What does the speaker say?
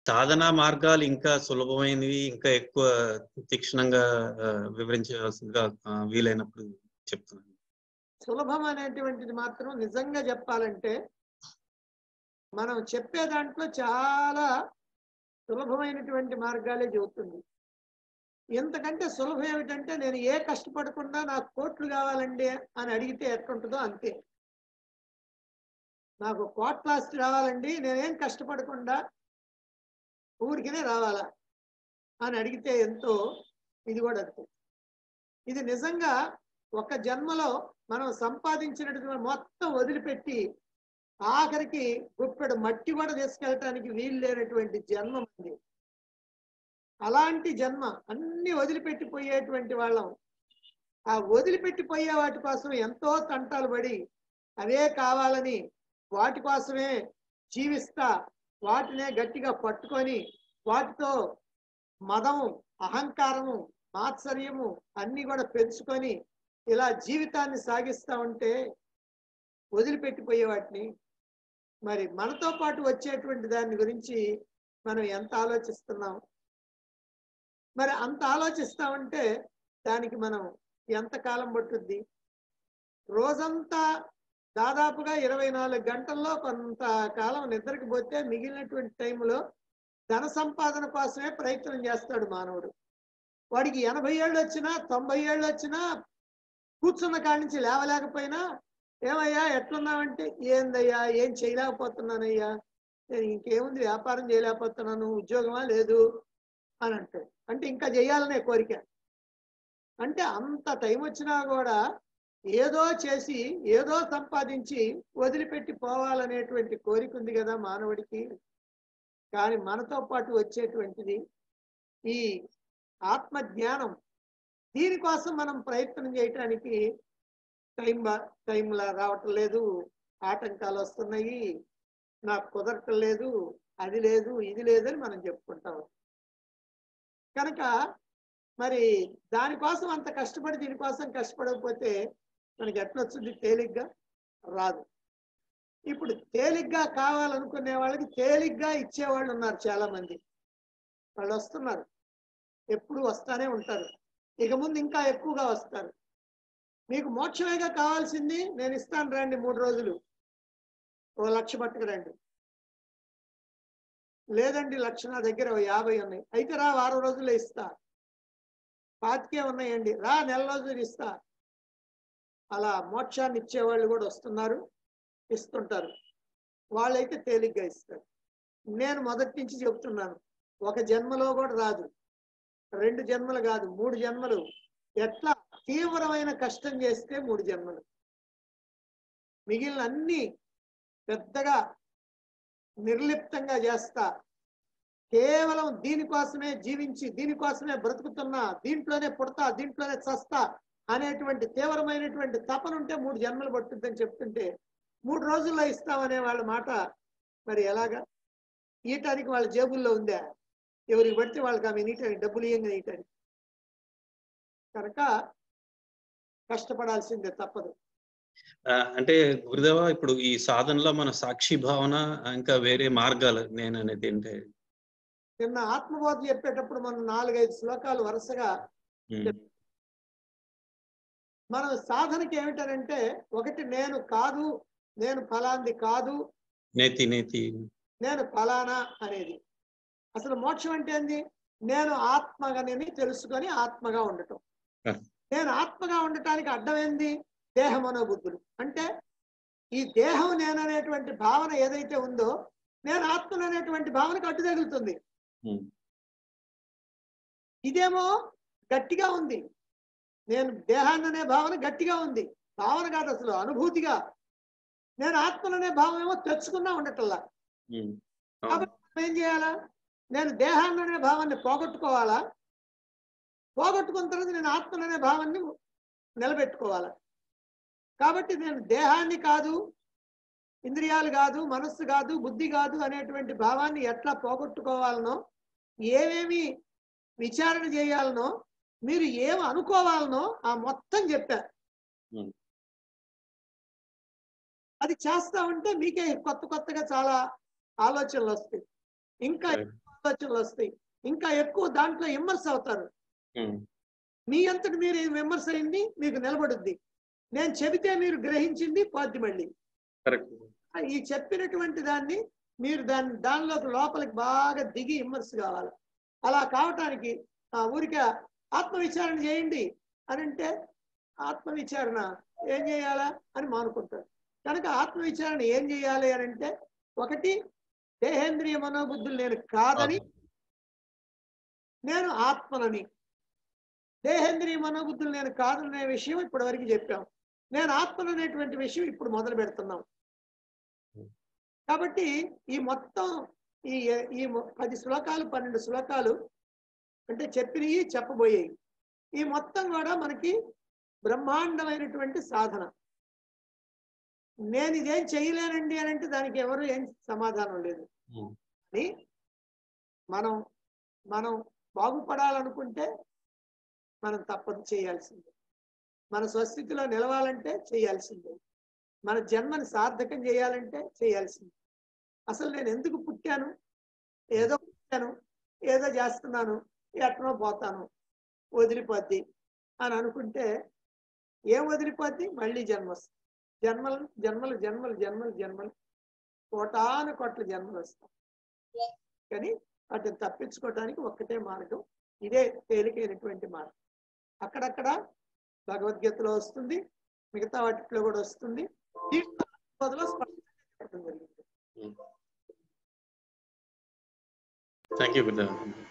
సాధనా మార్గాలు ఇంకా సులభమైనవి ఇంకా ఎక్కువ తీక్షణంగా ఆ, వివరించవలసిందిగా ఆ, వీలైనప్పుడు చెప్తున్నాను సులభం అనేటువంటిది మాత్రం నిజంగా చెప్పాలంటే మనం చెప్పే దాంట్లో చాలా సులభమైనటువంటి మార్గాలే చెబుతుంది ఎంతకంటే సులభం ఏమిటంటే నేను ఏ కష్టపడకుండా నాకు కోట్లు కావాలండి అని అడిగితే ఎట్లుంటుందో అంతే నాకు కోట్లాస్తి రావాలండి నేనేం కష్టపడకుండా ఊరికినే రావాలా అని అడిగితే ఎంతో ఇది కూడా అంతే ఇది నిజంగా ఒక జన్మలో మనం సంపాదించినటువంటి మొత్తం వదిలిపెట్టి ఆఖరికి గుప్పెడు మట్టి కూడా తీసుకెళ్ళటానికి వీలు లేనటువంటి జన్మ ఉంది అలాంటి జన్మ అన్ని వదిలిపెట్టిపోయేటువంటి వాళ్ళం ఆ వదిలిపెట్టిపోయే వాటి కోసం ఎంతో తంటాలు పడి అవే కావాలని వాటి కోసమే జీవిస్తా వాటినే గట్టిగా పట్టుకొని వాటితో మదము అహంకారము మాత్సర్యము అన్ని కూడా పెంచుకొని ఇలా జీవితాన్ని సాగిస్తా ఉంటే వదిలిపెట్టిపోయే వాటిని మరి మనతో పాటు వచ్చేటువంటి దాని గురించి మనం ఎంత ఆలోచిస్తున్నాం మరి అంత ఆలోచిస్తామంటే దానికి మనం ఎంత కాలం పట్టుద్ది రోజంతా దాదాపుగా ఇరవై నాలుగు గంటల్లో కొంత కాలం నిద్రకి పోతే మిగిలినటువంటి టైంలో ధన సంపాదన కోసమే ప్రయత్నం చేస్తాడు మానవుడు వాడికి ఎనభై ఏళ్ళు వచ్చినా తొంభై ఏళ్ళు వచ్చినా కూర్చున్న కాడి నుంచి లేవలేకపోయినా ఏమయ్యా ఎట్లున్నావంటే ఏందయ్యా ఏం చేయలేకపోతున్నానయ్యా నేను ఇంకేముంది వ్యాపారం చేయలేకపోతున్నాను ఉద్యోగమా లేదు అని అంటాడు అంటే ఇంకా చేయాలనే కోరిక అంటే అంత టైం వచ్చినా కూడా ఏదో చేసి ఏదో సంపాదించి వదిలిపెట్టి పోవాలనేటువంటి కోరిక ఉంది కదా మానవుడికి కానీ మనతో పాటు వచ్చేటువంటిది ఈ ఆత్మ జ్ఞానం దీనికోసం మనం ప్రయత్నం చేయటానికి టైం బా- టైంలా రావటం లేదు ఆటంకాలు వస్తున్నాయి నాకు కుదరటం లేదు అది లేదు ఇది లేదని మనం చెప్పుకుంటాం కనుక మరి దానికోసం అంత కష్టపడి దీనికోసం కష్టపడకపోతే మనకి ఎట్లా వచ్చింది తేలిగ్గా రాదు ఇప్పుడు తేలిగ్గా కావాలనుకునే వాళ్ళకి తేలిగ్గా ఇచ్చేవాళ్ళు ఉన్నారు చాలా మంది వాళ్ళు వస్తున్నారు ఎప్పుడు వస్తానే ఉంటారు ఇక ముందు ఇంకా ఎక్కువగా వస్తారు మీకు మోక్షమేగా కావాల్సింది నేను ఇస్తాను రండి మూడు రోజులు ఓ లక్ష పట్టుకు రండి లేదండి లక్ష నా దగ్గర ఓ యాభై ఉన్నాయి అయితే రా వారం రోజుల్లో ఇస్తా పాతికే ఉన్నాయండి రా నెల రోజులు ఇస్తా అలా మోక్షాన్ని ఇచ్చేవాళ్ళు కూడా వస్తున్నారు ఇస్తుంటారు వాళ్ళైతే తేలిగ్గా ఇస్తారు నేను మొదటి నుంచి చెప్తున్నాను ఒక జన్మలో కూడా రాదు రెండు జన్మలు కాదు మూడు జన్మలు ఎట్లా తీవ్రమైన కష్టం చేస్తే మూడు జన్మలు మిగిలిన అన్ని పెద్దగా నిర్లిప్తంగా చేస్తా కేవలం దీనికోసమే జీవించి దీనికోసమే బ్రతుకుతున్నా దీంట్లోనే పుడతా దీంట్లోనే చస్తా అనేటువంటి తీవ్రమైనటువంటి తపన ఉంటే మూడు జన్మలు పట్టుద్దని చెప్తుంటే మూడు రోజుల్లో ఇస్తామనే వాళ్ళ మాట మరి ఎలాగా ఈయటానికి వాళ్ళ జేబుల్లో ఉందా ఎవరికి పడితే వాళ్ళకి ఆమె నీటానికి డబ్బులు ఇయ్యంగా నీటానికి కనుక కష్టపడాల్సిందే తప్పదు ఆ, అంటే గురుదేవ ఇప్పుడు ఈ సాధనలో మన సాక్షి భావన ఇంకా వేరే మార్గాలు నేను అనేది ఏంటి నిన్న ఆత్మబోధ చెప్పేటప్పుడు మనం నాలుగైదు శ్లోకాలు వరుసగా ఉమ్, మనం సాధనకి ఏమిటనంటే ఒకటి నేను కాదు నేను ఫలాంది కాదు నేతి నేతి నేను ఫలానా అనేది అసలు మోక్షం అంటే ఏంది నేను ఆత్మగని తెలుసుకొని ఆత్మగా ఉండటం ఆ. నేను ఆత్మగా ఉండటానికి అడ్డం ఏంది దేహమనోబుద్ధులు అంటే ఈ దేహం నేను అనేటువంటి భావన ఏదైతే ఉందో నేను ఆత్మను అనేటువంటి భావనకు అడ్డు తగులుతుంది ఉమ్, ఇదేమో గట్టిగా ఉంది నేను దేహాన్ని అనే భావన గట్టిగా ఉంది భావన కాదు అసలు అనుభూతిగా నేను ఆత్మలనే భావం ఏమో తెచ్చుకున్నా ఉండటల్లా ఉమ్, కాబట్టి మనం ఏం చేయాలా నేను దేహాన్ని అనే భావాన్ని పోగొట్టుకోవాలా పోగొట్టుకున్న తర్వాత నేను ఆత్మను అనే భావాన్ని నిలబెట్టుకోవాలా కాబట్టి నేను దేహాన్ని కాదు ఇంద్రియాలు కాదు మనస్సు కాదు బుద్ధి కాదు అనేటువంటి భావాన్ని ఎట్లా పోగొట్టుకోవాలనో ఏమేమి విచారణ చేయాలనో మీరు ఏం అనుకోవాలనో ఆ మొత్తం చెప్పారు ఉమ్. అది చేస్తా ఉంటే మీకే కొత్త కొత్తగా చాలా ఆలోచనలు వస్తాయి ఇంకా Right. ఆలోచనలు వస్తాయి ఇంకా ఎక్కువ దాంట్లో ఇమ్మర్స్ అవుతారు ఉమ్, మీ అంతటి మీరు విమర్శ అయింది మీకు నిలబడుద్ది నేను చెబితే మీరు గ్రహించింది పోద్ది మళ్ళీ కరెక్ట్ ఈ చెప్పినటువంటి దాన్ని మీరు దాన్ని దానిలోకి లోపలికి బాగా దిగి ఇమ్మర్స్ కావాలి అలా కావటానికి ఆ ఊరికే ఆత్మవిచారణ చేయండి అని అంటే ఆత్మవిచారణ ఏం చేయాలా అని మానుకుంటారు కనుక ఆత్మవిచారణ ఏం చేయాలి అని అంటే ఒకటి దేహేంద్రియ మనోబుద్ధులు నేను కాదని నేను ఆత్మనని దేహేంద్రియ మనోబుద్ధులు నేను కాదనే విషయం ఇప్పటి వరకు చెప్పాం నేను ఆత్మను అనేటువంటి విషయం ఇప్పుడు మొదలు పెడుతున్నాం కాబట్టి ఈ మొత్తం ఈ ఈ మొ- పది శ్లోకాలు పన్నెండు శ్లోకాలు అంటే చెప్పినవి చెప్పబోయేవి ఈ మొత్తం కూడా మనకి బ్రహ్మాండమైనటువంటి సాధన నేను ఇదేం చేయలేనండి అని అంటే దానికి ఎవరు ఏం సమాధానం లేదు ఉమ్, అని మనం మనం బాగుపడాలనుకుంటే మనం తప్పదు చేయాల్సిందే మన స్వస్థితిలో నిలవాలంటే చేయాల్సిందే మన జన్మని సార్థకం చేయాలంటే చేయాల్సిందే అసలు నేను ఎందుకు పుట్టాను ఏదో పుట్టాను ఏదో చేస్తున్నాను ఎక్కడో పోతాను వదిలిపోద్ది అని అనుకుంటే ఏం వదిలిపోద్ది మళ్ళీ జన్మ వస్తుంది జన్మలు జన్మలు జన్మలు జన్మలు జన్మలు కోటాను కోట్ల జన్మలు వస్తాయి కానీ వాటిని తప్పించుకోవడానికి ఒక్కటే మార్గం ఇదే తేలికైనటువంటి మార్గం అక్కడక్కడ భగవద్గీతలో వస్తుంది మిగతా వాటిలో కూడా వస్తుంది దీంట్లో బదులు స్పష్టంగా చెప్పడం జరిగింది థ్యాంక్ యూ గుడ్